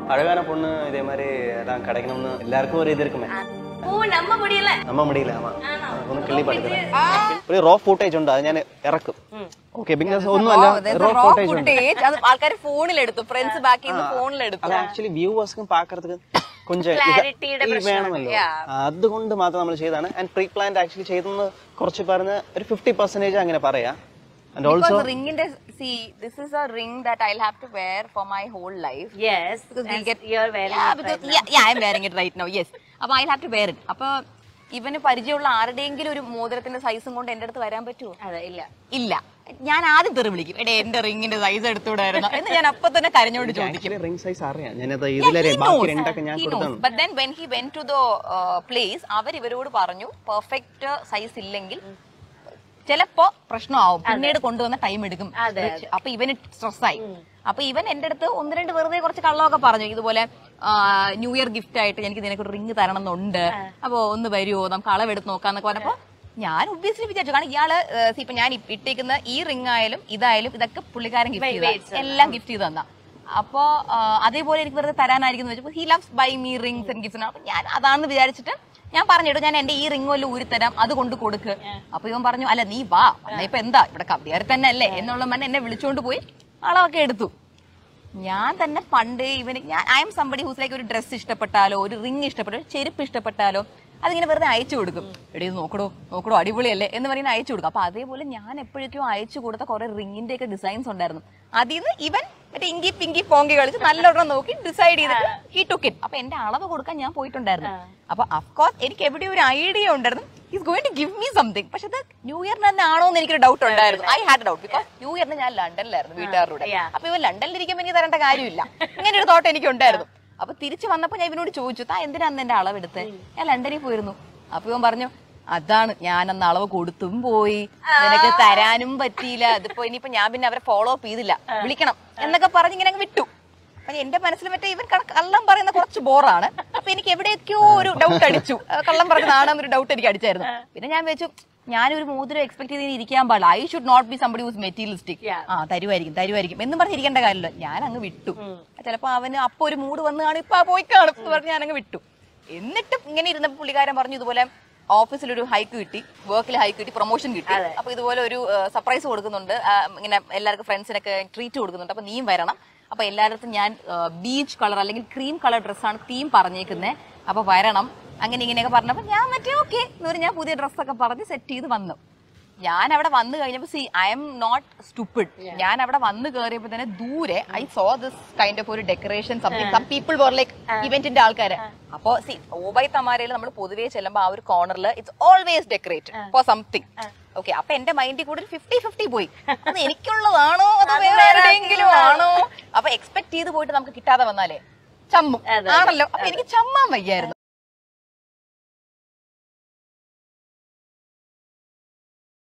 அழகான பொண்ணு இதே மாதிரி எல்லாம் கிடைக்கணும்னு எல்லாருக்கும் ஒரு இது இருக்குமே ഓ നമ്മ മുടിയല്ല நம்ம முடியல ஆமா ഒന്ന് കിള്ളി പഠിക്കണം ഒരു റോ ഫൂട്ടേജ് ഉണ്ട് അത് ഞാൻ ഇറക്കും ഓക്കെ ബിക്കോസ് ഒന്നുമല്ല റോ റോ ഫൂട്ടേജ് ഉണ്ട് ഫുട്ടേജ് അത് ആൾക്കാർ ഫോണിലെടുത്തു ഫ്രണ്ട്സ് ബാക്കിൽ നിന്ന് ഫോണിലെടുത്തു അത് ആക്ച്വലി വ്യൂവേഴ്സ്ക്കും പാക്കறதுக்கு கொஞ்சம் ഇത് Clarityയുടെ ഈ വേണമല്ലോ അതുകൊണ്ട് മാത്രം നമ്മൾ ചെയ്താണ് ആൻഡ് പ്രീ പ്ലാൻഡ് ആക്ച്വലി ചെയ്തെന്ന് കുറച്ച് പറഞ്ഞ് ഒരു ഫിഫ്റ്റി പെർസെന്റേജ് അങ്ങനെ പറയാം ആൻഡ് ഓൾസോ റിംഗിന്റെ see this is a ring that I have to wear for my whole life yes Because we'll get- you are very Yeah, because yeah, yeah, I'm wearing it right now. Yes. അപ്പൊ I have to wear it അപ്പൊ ഇവന് പരിചയമുള്ള ആരുടെയെങ്കിലും ഒരു മോതിരത്തിന്റെ സൈസും കൊണ്ട് എന്റെ അടുത്ത് വരാൻ പറ്റുമോ അതെ ഇല്ല ഇല്ല ഞാൻ ആദ്യം തെറി വിളിക്കും എടേ എന്റെ റിംഗിന്റെ സൈസ് എടുത്തുകൂടായിരുന്നു എന്ന് ഞാൻ അപ്പൊ തന്നെ കരഞ്ഞോട് ചോദിക്കും ആക്ച്വലി റിംഗ് സൈസ് അറിയാം ഞാനത് ഇതിലറിയാം ബാക്കി രണ്ടൊക്കെ ഞാൻ കൊടുത്താണ് but then when he when to the place അവർ ഇവരോട് പറഞ്ഞു പെർഫെക്റ്റ് സൈസ് ഇല്ലെങ്കിൽ ചിലപ്പോ പ്രശ്നമാവും പിന്നീട് കൊണ്ടുവന്ന ടൈം എടുക്കും അപ്പൊ ഇവന് സ്ട്രെസ്സായി അപ്പൊ ഇവൻ എന്റെ അടുത്ത് ഒന്ന് രണ്ട് വെറുതെ കുറച്ച് കള്ളമൊക്കെ പറഞ്ഞു ഇതുപോലെ ന്യൂ ഇയർ ഗിഫ്റ്റ് ആയിട്ട് എനിക്ക് നിനക്ക് ഒരു റിംഗ് തരണം എന്നുണ്ട് അപ്പൊ ഒന്ന് വരുമോ നമുക്ക് അളവെടുത്ത് നോക്കാന്നൊക്കെ പറഞ്ഞപ്പോ ഞാൻ ഒബ്വിയസ്ലി വിചാരിച്ചു കാരണം ഇയാള് ഏഹ്, see, ഇപ്പൊ ഞാൻ ഇ- ഇട്ടേക്കുന്ന ഈ റിംഗ് ആയാലും ഇതായാലും ഇതൊക്കെ പുള്ളിക്കാരൻ ഗിഫ്റ്റ് ചെയ്ത എല്ലാം ഗിഫ്റ്റ് ചെയ്ത് തന്ന അപ്പൊ ആ, അതേപോലെ എനിക്ക് വെറുതെ തരാനായിരിക്കും വെച്ചപ്പോ he loves buy me rings and gifts അപ്പൊ ഞാൻ അതാണെന്ന് വിചാരിച്ചിട്ട് ഞാൻ പറഞ്ഞിട്ടു ഞാൻ എന്റെ ഈ റിംഗ് വല്ല ഊരിത്തരാം അത് കൊണ്ട് കൊടുക്ക് അപ്പൊ ഇവൻ പറഞ്ഞു അല്ല നീ വാ എന്നാ ഇപ്പൊ എന്താ ഇവിടെ കവിയാറി തന്നെ അല്ലേ എന്നുള്ള മന്നെ എന്നെ വിളിച്ചോണ്ട് പോയി അളവൊക്കെ എടുത്തു ഞാൻ തന്നെ പണ്ട് ഇവന് ഞാൻ I'm somebody who's like ഒരു ഡ്രസ്സ് ഇഷ്ടപ്പെട്ടാലോ ഒരു റിംഗ് ഇഷ്ടപ്പെട്ടോ ഒരു ചെരുപ്പ് ഇഷ്ടപ്പെട്ടാലോ അതിങ്ങനെ വെറുതെ അയച്ചു കൊടുക്കും എടീ ഇത് നോക്കടോ നോക്കടോ അടിപൊളിയല്ലേ എന്ന് പറയുന്ന അയച്ചു കൊടുക്കും അപ്പൊ അതേപോലെ ഞാൻ എപ്പോഴേക്കും അയച്ചു കൊടുത്ത കുറെ റിംഗിന്റെ ഒക്കെ ഡിസൈൻസ് ഉണ്ടായിരുന്നു അതിൽ നിന്ന് ഇവൻ മറ്റേ ഇങ്കി പിങ്കി പോങ്കി കളിച്ച് നല്ലോണം നോക്കി ഡിസൈഡ് ചെയ്തിട്ട് ഹി ടുക്ക് ഇറ്റ് അപ്പൊ എന്റെ അളവ് കൊടുക്കാൻ ഞാൻ പോയിട്ടുണ്ടായിരുന്നു അപ്പൊ അഫ്കോഴ്സ് എനിക്ക് എവിടെ ഒരു ഐഡിയ ഉണ്ടായിരുന്നു is going to give me something പക്ഷെ അത് ന്യൂ ഇയറിന് തന്നെ ആണോ എന്ന് എനിക്കൊരു ഡൗട്ട് ഉണ്ടായിരുന്നു I had doubt because new ഇയറിന് ഞാൻ ലണ്ടനിലായിരുന്നു വീട്ടുകാരുടെ yeah. അപ്പൊ ഇവൻ ലണ്ടനിലിരിക്കുമ്പോൾ എനിക്ക് തരേണ്ട കാര്യമില്ല ഇങ്ങനെ ഒരു തോട്ട് എനിക്ക് ഉണ്ടായിരുന്നു അപ്പൊ തിരിച്ചു വന്നപ്പോ ഞാൻ ഇവനോട് ചോദിച്ചു താ എന്തിനാന്ന് എന്റെ അളവെടുത്ത് ഞാൻ ലണ്ടനിൽ പോയിരുന്നു അപ്പൊ ഇവൻ പറഞ്ഞു അതാണ് ഞാൻ അന്ന് അളവ് കൊടുത്തും പോയി നിനക്ക് തരാനും പറ്റിയില്ല അതിപ്പോ ഇനിയിപ്പോ ഞാൻ പിന്നെ അവരെ ഫോളോ അപ്പ് ചെയ്തില്ല വിളിക്കണം എന്നൊക്കെ പറഞ്ഞ് ഇങ്ങനെ അങ്ങ് വിട്ടു അപ്പൊ എന്റെ മനസ്സിൽ മറ്റേ ഇവൻ കണ- കള്ളം പറയുന്ന കുറച്ച് ബോറാണ് അപ്പൊ എനിക്ക് എവിടെയൊക്കെയോ ഒരു ഡൗട്ട് അടിച്ചു ആ, കള്ളം പറയുന്നതാണെന്നൊരു ഡൗട്ട് എനിക്ക് അടിച്ചായിരുന്നു പിന്നെ ഞാൻ വെച്ചു ഞാനൊരു മോതിരം എക്സ്പെക്ട് ചെയ്ത് ഇരിക്കാൻ പാടില്ല I should not be somebody who's materialistic ആ തരുമായിരിക്കും തരുമായിരിക്കും എന്നും പറഞ്ഞ് ഇരിക്കേണ്ട കാര്യമില്ല ഞാൻ അങ്ങ് വിട്ടു ചിലപ്പോ അവന് അപ്പൊ ഒരു മൂഡ് വന്ന് കാണും ഇപ്പൊ ആ പോയി കാണും എന്ന് പറഞ്ഞ് ഞാൻ അങ്ങ് വിട്ടു എന്നിട്ടും ഇങ്ങനെ ഇരുന്നപ്പോ പുള്ളിക്കാരൻ പറഞ്ഞു ഇതുപോലെ ഓഫീസിൽ ഒരു ഹൈക്ക് കിട്ടി വർക്കിൽ ഹൈക്ക് കിട്ടി പ്രൊമോഷൻ കിട്ടി അപ്പൊ ഇതുപോലെ ഒരു സർപ്രൈസ് കൊടുക്കുന്നുണ്ട് ആ, ഇങ്ങനെ എല്ലാവർക്കും ഫ്രണ്ട്സിനൊക്കെ ട്രീറ്റ് കൊടുക്കുന്നുണ്ട് അപ്പൊ നീയും വരണം അപ്പൊ എല്ലായിടത്തും ഞാൻ ബീച്ച് കളർ അല്ലെങ്കിൽ ക്രീം കളർ ഡ്രസ്സാണ് തീം പറഞ്ഞേക്കുന്നത് അപ്പൊ വരണം അങ്ങനെ ഇങ്ങനെയൊക്കെ പറഞ്ഞപ്പോ ഞാൻ മറ്റേ ഓക്കെ എന്ന് പറഞ്ഞ് ഞാൻ പുതിയ ഡ്രസ്സൊക്കെ പറഞ്ഞ് സെറ്റ് ചെയ്ത് വന്നു ഞാൻ അവിടെ വന്നു കഴിഞ്ഞപ്പോ see I'm not stupid ഞാൻ അവിടെ വന്നു കയറിയപ്പോ തന്നെ ദൂരെ I saw this kind of ഒരു decoration something some people were like ഇവന്റിന്റെ ആൾക്കാര് അപ്പോ സി ഓബൈ തമാരയിൽ നമ്മൾ പൊതുവേ ചെല്ലുമ്പോൾ ആ ഒരു കോർണറിൽ it's always decorate for something okay അപ്പൊ എന്റെ മൈൻഡിൽ കൂടെ ഫിഫ്റ്റി ഫിഫ്റ്റി പോയി അത് എനിക്കുള്ളതാണോ അതോ വേറെ ആരുടെയെങ്കിലും ആണോ അപ്പൊ എക്സ്പെക്ട് ചെയ്ത് പോയിട്ട് നമുക്ക് കിട്ടാതെ വന്നാലേ ചമ്മും ആണല്ലോ അപ്പൊ എനിക്ക് ചമ്മാൻ വയ്യായിരുന്നു